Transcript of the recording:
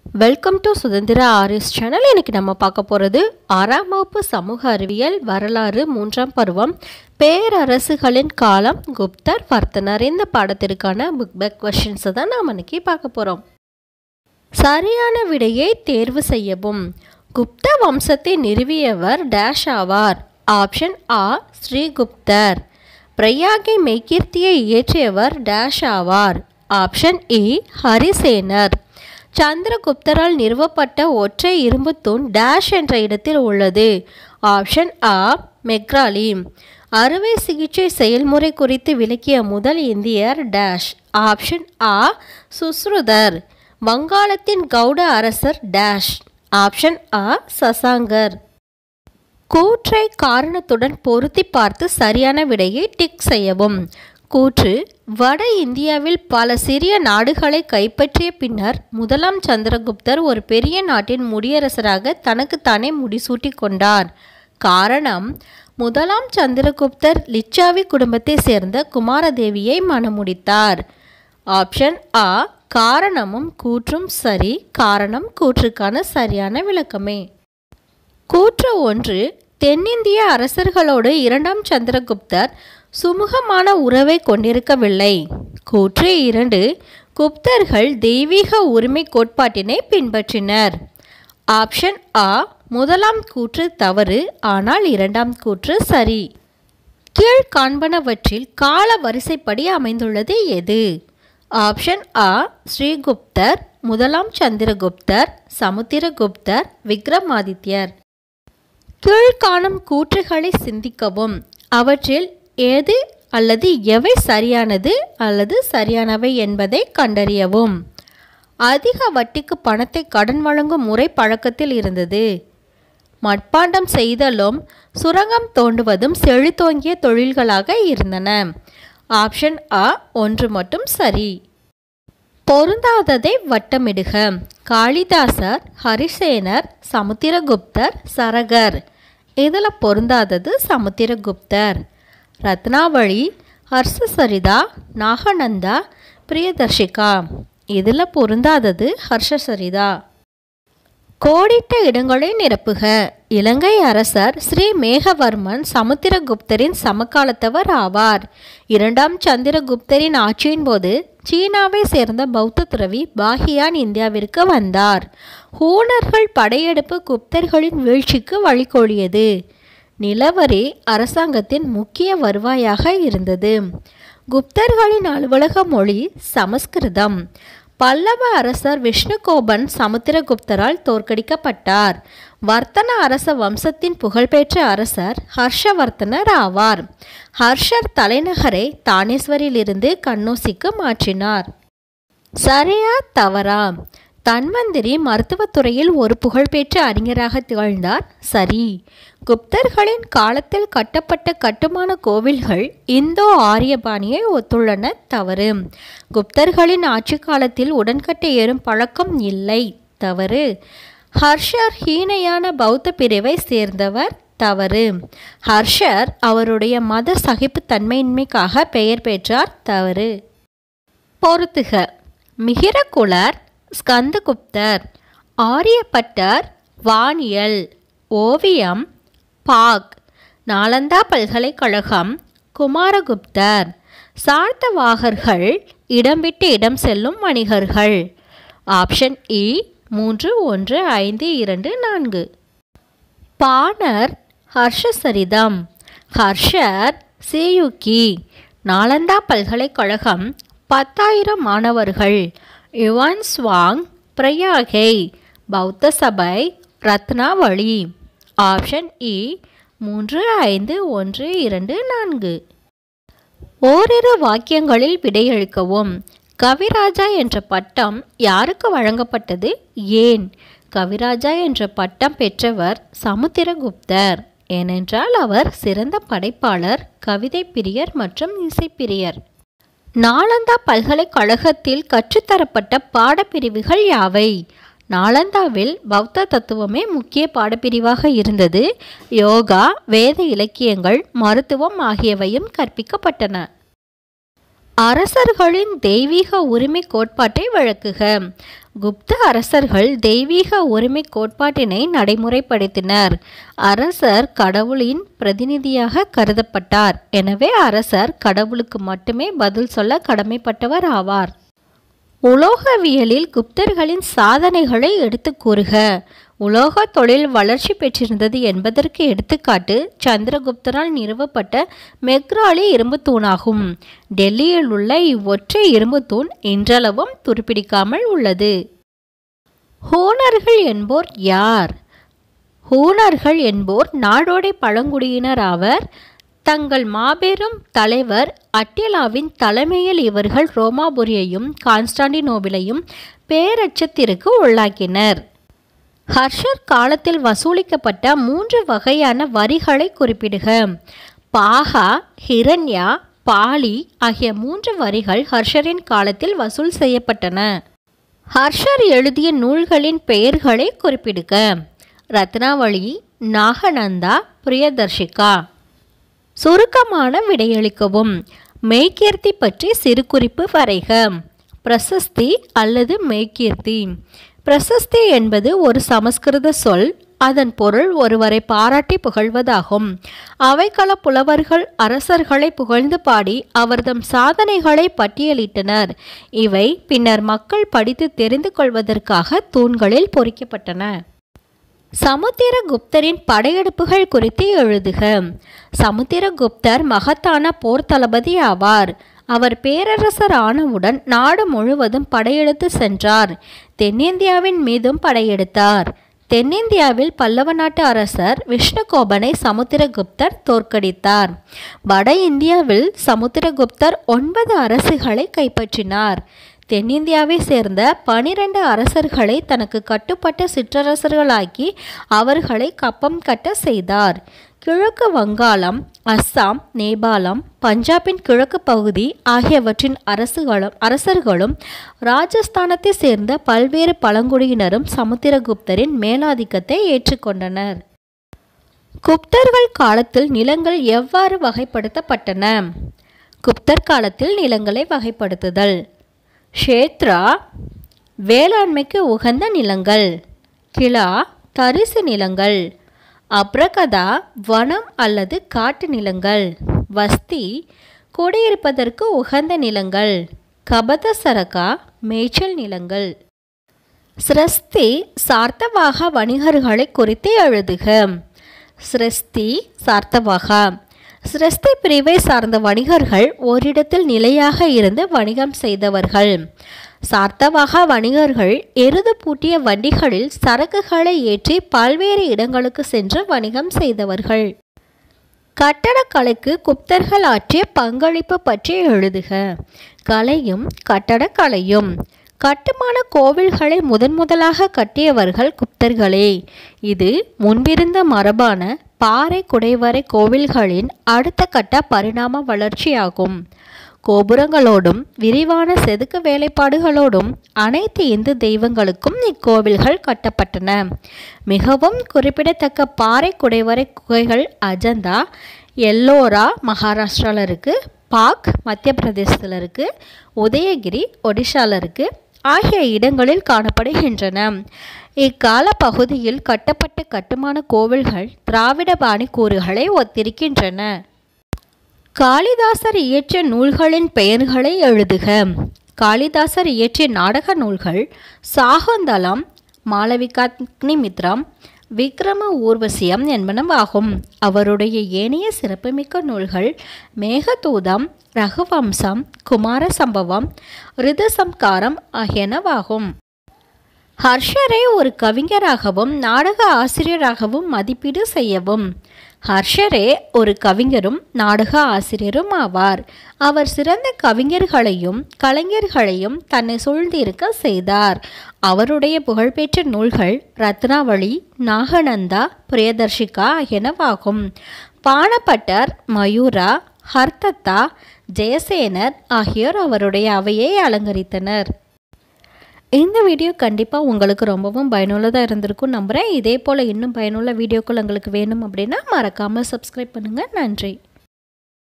welcome to Suthanthira RS channel இன்னைக்கு நம்ம பார்க்க போகிறது ஆறாம் வகுப்பு சமூக அறிவியல் வரலாறு மூன்றாம் பருவம் பேரரசுகளின் காலம் குப்தர் வர்த்தனர் இந்த பாடத்திற்கான புக் பேக் கொஷின்ஸை தான் நாம் இன்னைக்கு பார்க்க போகிறோம் சரியான விடையை தேர்வு செய்யவும் குப்த வம்சத்தை நிறுவியவர் டேஷ் ஆவார் ஆப்ஷன் ஆ ஸ்ரீகுப்தர் பிரயாகை மெய்கீர்த்தியை இயற்றியவர் டேஷ் ஆவார் ஆப்ஷன் இ ஹரிசேனர் சந்திரகுப்தரால் நிறுவப்பட்ட ஒற்றை இரும்பு தூண் டேஷ் என்ற இடத்தில் உள்ளது ஆப்ஷன் ஆ மெக்ராலி அறுவை சிகிச்சை செயல்முறை குறித்து விளக்கிய முதல் இந்தியர் டேஷ் ஆப்ஷன் ஆ சுஸ்ருதர் வங்காளத்தின் கவுட அரசர் டேஷ் ஆப்ஷன் ஆ சசாங்கர் கூற்றை காரணத்துடன் பொருத்தி பார்த்து சரியான விடையை டிக் செய்யவும் கூற்று வட இந்தியாவில் பல சிறிய நாடுகளை கைப்பற்றிய பின்னர் முதலாம் சந்திரகுப்தர் ஒரு பெரிய நாட்டின் முடியரசராக தனக்குத்தானே முடிசூட்டி கொண்டார் காரணம் முதலாம் சந்திரகுப்தர் லிச்சாவி குடும்பத்தை சேர்ந்த குமாரதேவியை மணமுடித்தார் ஆப்ஷன் ஆ காரணமும் கூற்றும் சரி காரணம் கூற்றுக்கான சரியான விளக்கமே கூற்று ஒன்று தென்னிந்திய அரசர்களோடு இரண்டாம் சந்திரகுப்தர் சுமூகமான உறவை கொண்டிருக்கவில்லை கூற்று இரண்டு குப்தர்கள் தெய்வீக உரிமை கோட்பாட்டினை பின்பற்றினர் ஆப்ஷன் ஆ முதலாம் கூற்று தவறு ஆனால் இரண்டாம் கூற்று சரி கீழ் காண்பனவற்றில் கால வரிசைப்படி அமைந்துள்ளது எது ஆப்ஷன் ஆ ஸ்ரீகுப்தர் முதலாம் சந்திரகுப்தர் சமுத்திரகுப்தர் விக்ரமாதித்யர் கீழ்காணும் கூற்றுகளை சிந்திக்கவும் அவற்றில் எது அல்லது எவை சரியானது அல்லது சரியானவை என்பதை கண்டறியவும் அதிக வட்டிக்கு பணத்தை கடன் வழங்கும் முறை பழக்கத்தில் இருந்தது மட்பாண்டம் செய்தலும் சுரங்கம் தோண்டுவதும் செழித்தோங்கிய தொழில்களாக இருந்தன ஆப்ஷன் ஆ ஒன்று மட்டும் சரி பொருந்தாததை வட்டமிடுக காளிதாசர் ஹரிசேனர் சமுத்திரகுப்தர் சரகர் இதில் பொருந்தாதது சமுத்திரகுப்தர் ரத்னாவளி ஹர்ஷசரிதா நாகநந்தா பிரியதர்ஷிகா இதில் பொருந்தாதது ஹர்ஷசரிதா கோடிட்ட இடங்களை நிரப்புக இலங்கை அரசர் ஸ்ரீ மேகவர்மன் சமுத்திரகுப்தரின் சமகாலத்தவர் ஆவார் இரண்டாம் சந்திரகுப்தரின் ஆட்சியின் போது சீனாவை சேர்ந்த பௌத்த துறவி பாகியான் இந்தியாவிற்கு வந்தார் ஹூனர்கள் படையெடுப்பு குப்தர்களின் வீழ்ச்சிக்கு வழிகோலியது நிலவரி அரசாங்கத்தின் முக்கிய வருவாயாக இருந்தது குப்தர்களின் அலுவலக மொழி சமஸ்கிருதம் பல்லவ அரசர் விஷ்ணுகோபன் சமுத்திரகுப்தரால் தோற்கடிக்கப்பட்டார் வர்த்தன அரச வம்சத்தின் புகழ்பெற்ற அரசர் ஹர்ஷவர்த்தனர் ஆவார் ஹர்ஷர் தலைநகரை தானேஸ்வரிலிருந்து கண்ணோசிக்கு மாற்றினார் சரியா தவறா தன்வந்திரி மருத்துவத்துறையில் ஒரு புகழ்பெற்ற அறிஞராக திகழ்ந்தார் சரி குப்தர்களின் காலத்தில் கட்டப்பட்ட கட்டுமான கோவில்கள் இந்தோ ஆரியபாணியை ஒத்துள்ளன தவறு குப்தர்களின் ஆட்சி காலத்தில் உடன்கட்டை ஏறும் பழக்கம் இல்லை தவறு ஹர்ஷர் ஹீனையான பௌத்த பிரிவை சேர்ந்தவர் தவறு ஹர்ஷர் அவருடைய மத சகிப்புத்தன்மையின்மைக்காக பெயர் பெற்றார் தவறு பொறுத்துக மிகிரகுலர் ஸ்கந்தகுப்தர் ஆரியப்பட்டர் வானியல் ஓவியம் பாக் நாலந்தா பல்கலைக்கழகம் குமாரகுப்தர் சார்த்தவாகர்கள் இடம் விட்டு இடம் செல்லும் வணிகர்கள் ஆப்ஷன் இ மூன்று ஒன்று ஐந்து இரண்டு நான்கு பாணர் ஹர்ஷசரிதம் ஹர்ஷர் சேயுக்கி நாலந்தா பல்கலைக்கழகம் பத்தாயிரம் மாணவர்கள் யுவான் ஸ்வாங் பிரயாகை பௌத்த சபை ரத்னாவளி ஆப்ஷன் இ மூன்று ஐந்து ஒன்று இரண்டு நான்கு ஓரிரு வாக்கியங்களில் விடையளிக்கவும் கவிராஜா என்ற பட்டம் யாருக்கு வழங்கப்பட்டது ஏன் கவிராஜா என்ற பட்டம் பெற்றவர் சமுத்திரகுப்தர் ஏனென்றால் அவர் சிறந்த படைப்பாளர் கவிதை பிரியர் மற்றும் இசைப்பிரியர் நாலந்தா பல்கலைக்கழகத்தில் கற்றுத்தரப்பட்ட பாடப்பிரிவுகள் யாவை நாலந்தாவில் பௌத்த தத்துவமே முக்கிய பாடப்பிரிவாக இருந்தது யோகா வேத இலக்கியங்கள் மருத்துவம் ஆகியவையும் கற்பிக்கப்பட்டன அரசர்களின் தெய்வீக உரிமை கோட்பாட்டை விளக்குக குப்த அரசர்கள் தெய்வீக உரிமை கோட்பாட்டினை நடைமுறைப்படுத்தினர் அரசர் கடவுளின் பிரதிநிதியாக கருதப்பட்டார் எனவே அரசர் கடவுளுக்கு மட்டுமே பதில் சொல்ல கடமைப்பட்டவர் ஆவார் உலோகவியலில் குப்தர்களின் சாதனைகளை எடுத்து கூறுக உலோக தொழில் வளர்ச்சி பெற்றிருந்தது என்பதற்கு எடுத்துக்காட்டு சந்திரகுப்தரால் நிறுவப்பட்ட மெக்ராலி இரும்பு தூணாகும் டெல்லியில் உள்ள இவ்வொற்றை இரும்பு தூண் இன்றளவும் துருப்பிடிக்காமல் உள்ளது ஹூனர்கள் என்போர் யார் ஹூனர்கள் என்போர் நாடோடி பழங்குடியினர் ஆவர் தங்கள் மாபெரும் தலைவர் அட்டிலாவின் தலைமையில் இவர்கள் ரோமாபுரியையும் கான்ஸ்டாண்டினோபிளையும் பேரச்சத்திற்கு உள்ளாக்கினர் ஹர்ஷர் காலத்தில் வசூலிக்கப்பட்ட மூன்று வகையான வரிகளை குறிப்பிடுக பாகா ஹிரண்யா பாலி ஆகிய மூன்று வரிகள் ஹர்ஷரின் காலத்தில் வசூல் செய்யப்பட்டன ஹர்ஷர் எழுதிய நூல்களின் பெயர்களை குறிப்பிடுக ரத்னாவளி நாகநந்தா பிரியதர்ஷிகா சுருக்கமான விடையளிக்கவும் மெய்கீர்த்தி பற்றி சிறு குறிப்பு வரைக பிரசஸ்தி அல்லது மெய்கீர்த்தி பிரசஸ்தி என்பது ஒரு சமஸ்கிருத சொல் அதன் பொருள் ஒருவரை பாராட்டி புகழ்வதாகும் அவைக்கள புலவர்கள் அரசர்களை புகழ்ந்து பாடி அவர்தம் சாதனைகளை பட்டியலிட்டனர் இவை பின்னர் மக்கள் படித்து தெரிந்து கொள்வதற்காக தூண்களில் பொறிக்கப்பட்டன சமுத்திரகுப்தரின் படையெடுப்புகள் குறித்து எழுதுக சமுத்திரகுப்தர் மகத்தான போர் தளபதி ஆவார் அவர் பேரரசர் ஆனவுடன் நாடு முழுவதும் படையெடுத்து சென்றார் தென்னிந்தியாவின் மீதும் படையெடுத்தார் தென்னிந்தியாவில் பல்லவ நாட்டு அரசர் விஷ்ணுகோபனை சமுத்திரகுப்தர் தோற்கடித்தார் வட இந்தியாவில் சமுத்திரகுப்தர் ஒன்பது அரசுகளை கைப்பற்றினார் தென்னிந்தியாவை சேர்ந்த பனிரெண்டு அரசர்களை தனக்கு கட்டுப்பட்ட சிற்றரசர்களாக்கி அவர்களை கப்பம் கட்ட செய்தார் கிழக்கு வங்காளம் அஸ்ஸாம் நேபாளம் பஞ்சாபின் கிழக்கு பகுதி ஆகியவற்றின் அரசுகளும் அரசர்களும் ராஜஸ்தானத்தை சேர்ந்த பல்வேறு பழங்குடியினரும் சமுத்திரகுப்தரின் மேலாதிக்கத்தை ஏற்றுக்கொண்டனர் குப்தர்கள் காலத்தில் நிலங்கள் எவ்வாறு வகைப்படுத்தப்பட்டன குப்தர் காலத்தில் நிலங்களை வகைப்படுத்துதல் ஷேத்ரா வேளாண்மைக்கு உகந்த நிலங்கள் கிளா தரிசு நிலங்கள் அப்ரகதா வனம் அல்லது காட்டு நிலங்கள் வஸ்தி குடியிருப்பதற்கு உகந்த நிலங்கள் கபத சரகா மேய்ச்சல் நிலங்கள் சிரஸ்தி சார்த்தவாக வணிகர்களை குறித்து எழுதுக சிரஸ்தி சார்த்தவாகா சிரஸ்தி பிரிவை சார்ந்த வணிகர்கள் ஓரிடத்தில் நிலையாக இருந்து வணிகம் செய்தவர்கள் சார்த்தவாக வணிகர்கள் எருது பூட்டிய வண்டிகளில் சரக்குகளை ஏற்றி பல்வேறு இடங்களுக்கு சென்று வணிகம் செய்தவர்கள் கட்டடக்கலைக்கு குப்தர்கள் ஆற்றிய பங்களிப்பு பற்றி எழுதுக கலையும் கட்டடக்கலையும் கட்டுமான கோவில்களை முதன் முதலாக கட்டியவர்கள் குப்தர்களே இது முன்பிருந்த மரபான பாறை குடைவரை கோவில்களின் அடுத்த கட்ட பரிணாம வளர்ச்சியாகும் கோபுரங்களோடும் விரிவான செதுக்கு வேலைப்பாடுகளோடும் அனைத்து இந்து தெய்வங்களுக்கும் இக்கோவில்கள் கட்டப்பட்டன மிகவும் குறிப்பிடத்தக்க பாறை குடைவரை குகைகள் அஜந்தா எல்லோரா மகாராஷ்டிராவில் இருக்குது பாக் மத்திய பிரதேசத்தில் இருக்குது உதயகிரி ஒடிஷாவில் இருக்குது ஆகிய இடங்களில் காணப்படுகின்றன இக்கால பகுதியில் கட்டப்பட்ட கட்டுமான கோவில்கள் திராவிட பாணி கூறுகளை ஒத்திருக்கின்றன காளிதாசர் இயற்றிய நூல்களின் பெயர்களை எழுதுக காளிதாசர் இயற்றிய நாடக நூல்கள் சாகுந்தலம் மாளவிகாக்னிமித்ரம் விக்ரம ஊர்வசியம் என்பனவாகும் அவருடைய ஏனைய சிறப்புமிக்க நூல்கள் மேகதூதம் ரகுவம்சம் குமார சம்பவம் ரிதுசம்காரம் ஆகியனவாகும் ஹர்ஷரை ஒரு கவிஞராகவும் நாடக ஆசிரியராகவும் மதிப்பீடு செய்யவும் ஹர்ஷரே ஒரு கவிஞரும் நாடக ஆசிரியரும் ஆவார் அவர் சிறந்த கவிஞர்களையும் கலைஞர்களையும் தன்னை சூழ்ந்திருக்க செய்தார் அவருடைய புகழ்பெற்ற நூல்கள் ரத்னாவளி நாகநந்தா பிரியதர்ஷிகா ஆகியனவாகும் பாணப்பட்டர் மயூரா ஹர்தத்தா ஜெயசேனர் ஆகியோர் அவருடைய அவையை அலங்கரித்தனர் இந்த வீடியோ கண்டிப்பாக உங்களுக்கு ரொம்பவும் பயனுள்ளதாக இருந்திருக்கும் நம்புகிறேன் இதே போல் இன்னும் பயனுள்ள வீடியோக்கள் உங்களுக்கு வேணும் அப்படின்னா மறக்காமல் சப்ஸ்கிரைப் பண்ணுங்கள் நன்றி